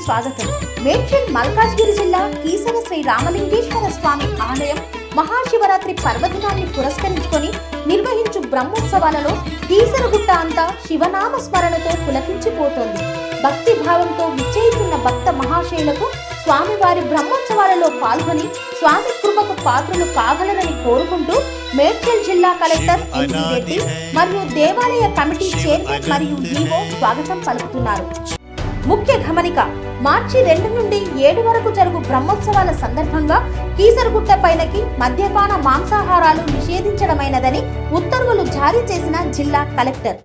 స్వాగతం మేడ్చల్ మల్కాజ్గిరి జిల్లా కీసర శ్రీ రామలింగేశ్వర స్వామి ఆలయం మహాశివరాత్రి పర్వదినాన్ని పురస్కరించుకొని నిర్వహించు బ్రహ్మోత్సవాలలో కీసరగుట్ట అంతా శివనామ స్మరణతో పులకించిపోతోంది భక్తి భావంతో విచ్చేస్తున్న భక్త మహాశయులకు స్వామివారి బ్రహ్మోత్సవాలలో పాల్గొని స్వామి కృపకు పాత్రలు కాగలరని కోరుకుంటూ మేడ్చల్ జిల్లా కలెక్టర్ ఎన్వి రెడ్డి మరియు దేవాలయ కమిటీ చైర్మన్ మరియు ఈవో స్వాగతం పలుకుతున్నారు ముఖ్య గమనిక మార్చి రెండు నుండి ఏడు వరకు జరుగు బ్రహ్మోత్సవాల సందర్భంగా కీసరగుట్ట పైనకి మద్యపాన మాంసాహారాలు నిషేధించడమైనదని ఉత్తర్వులు జారీ చేసిన జిల్లా కలెక్టర్